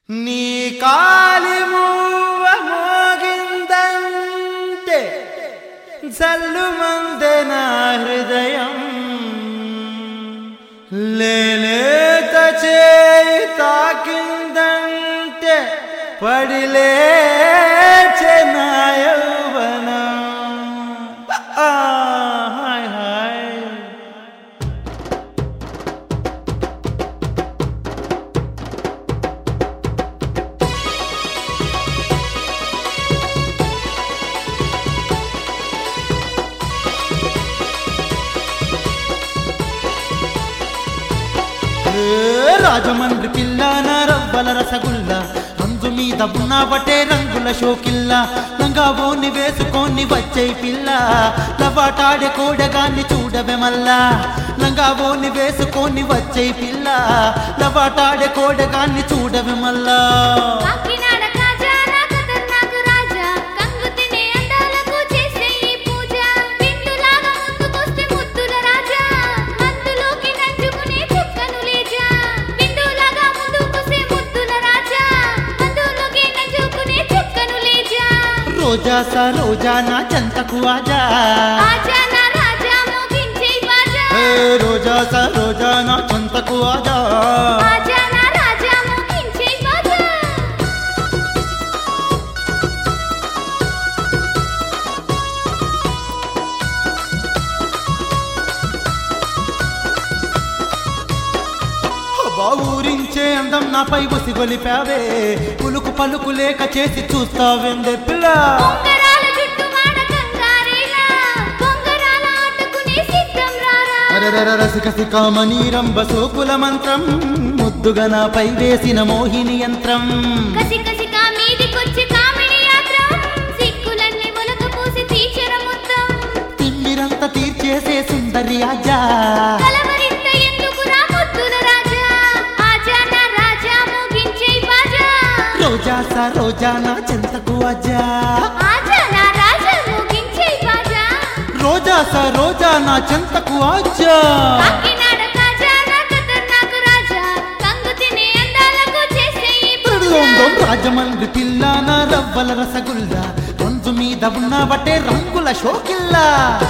నీ కాలి మూవ మోగిందంటే జల్లు మందే నా హృదయం లేలేత చేయి తాకిందంటే పడిలేచే నా యౌవనం ఆ, హాయ్ హాయ్ ఏ రాజమండ్రి పిల్ల నా రవ్వల రసగుల్ల అందు మీద ఉన్న బట్టే రంగుల షోకిల్ల లంగావోని వేసుకొని వచ్చే పిల్ల లవాటాడే కోడగాన్ని చూడవే మల్లా లంగావోని వేసుకొని వచ్చే పిల్ల లవాటాడే కోడగాన్ని చూడవే మల్లా కాకినాడ కాజా నా ఖతర్నాక్ రాజా కంగు తినే అందాలకు చేసే ఈ పూజ విందులాగా ముందుకొస్తే ముద్దుల రాజా మందులోకి నంచుకునే చుక్కను లేజా విందులాగా ముందుకొస్తే ముద్దుల రాజా మందులోకి నంచుకునే చుక్కను లేజా రోజా స రోజా నా చెంతకు ఆజా ఆజా నా రాజా మోగించే బాజా ఏ రోజా స రోజా నా చెంతకు ఆజా ఆజా నా రాజా మోగించే బాజా అబ్బా ఊరించే అందం నాపై ఉసిగొలిపావే పులుకు పలుకు లేక చేసి చూస్తావేందే పిల్ల పొంగరాల జుట్టు మాడ కంగారేలా పొంగరాల ఆటకునే సిద్ధం రారా అరరర రసిక సికామణి రంభ సోకుల మంత్రం ముద్దుగా నాపై వేసిన మోహిని యంత్రం కసి కసిగా మీదికొచ్చి కామిడి యాత్రం సిక్కులన్నీ మొలక పూసి తీర్చర మొత్తం తిమ్మిరంత తీర్చేసే సుందరి ఆజా కలవరింత ఎందుకురా ముద్దుల రాజా ఆజా నా రాజా మోగించే బాజా రోజా స రోజా నా చెంతకు ఆజా ఆజా నా రాజా మోగించే బాజా రోజా స రోజా నా చెంతకు ఆజా కాకినాడ కాజా నా ఖతర్నాక్ రాజా కంగు తినే అందాలకు చేసే ఈ పూజ దొం రాజమండ్రి పిల్ల నా రవ్వల రసగుల్ల రంజు మీద ఉన్న బట్టే రంగుల షోకిల్లా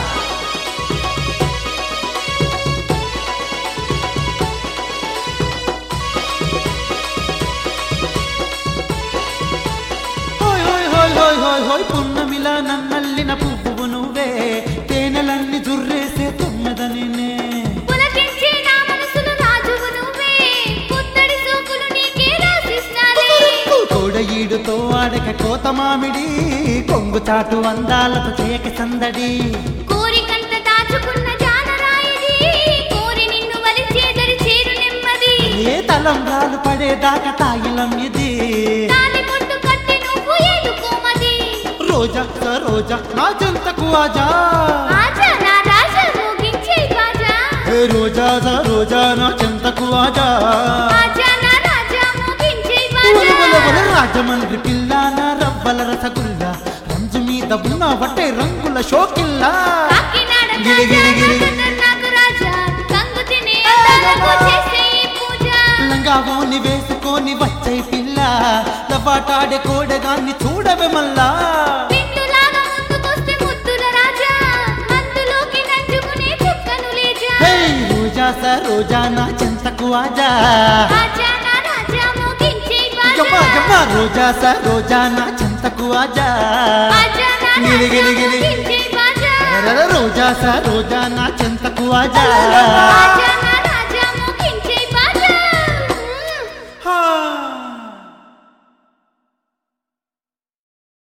హోయ్ హోయ్ హోయ్ హోయ్ హోయ్ హోయ్ పున్నమిలా నన్నల్లిన పువ్వు నువ్వే తేనెలన్నీ జుర్రేసే తొమ్మిదని పులకించే నా మనసులో రాజువు నువ్వే పుత్తడి సోకులు నీకే రాసిస్తాలే కోడ ఈడుతో ఆడక కోత మామిడి కొంగు చాటు అందాలతో చేయక సందడి కోరికంత దాచుకున్న జానరాయిది కోరి నిన్ను వలిచేదరి చేరు నెమ్మది ఏ తలంబ్రాలు పడేదాకా తాయిలం ఇది తాలి పొట్టు కట్టి నువ్వు ఏడుకోమది రోజా స రోజా నా జంతకు ఆజా ఆజా నా రాజా మోగించే బాజా ఏ రోజా స రోజా నా చెంతకు ఆజా ఆజా నా రాజా మోగించే ఒల ఒల బాజా ఒల రాజమండ్రి పిల్ల నా రవ్వల రసగుల్ల రంజు మీద ఉన్న బట్టే రంగుల షోకిల్లా కాకినాడ గిలి గిలి గిలి. నాకు రాజా కంగు తినే అందాలకు చేసే ఈ పూజ లంగావోని వేసుకొని వచ్చే పిల్ల లవాటాడే కోడగాన్ని చూడవే మల్లా విందులాగా ముందుకొస్తే ముద్దుల రాజా మందులోకి నంచుకునే చుక్కను లేజా హే రోజా స రోజా నా చెంతకు ఆజా ఆజా నా రాజా మోగించే గమ్మ బాజా గమ్మ రోజా స రోజా నా చెంతకు ఆజా ఆజా నా గిలి గిలి రాజా గిలి. మోగించే బాజా రర రోజా స రోజా నా చెంతకు ఆజా ఆజా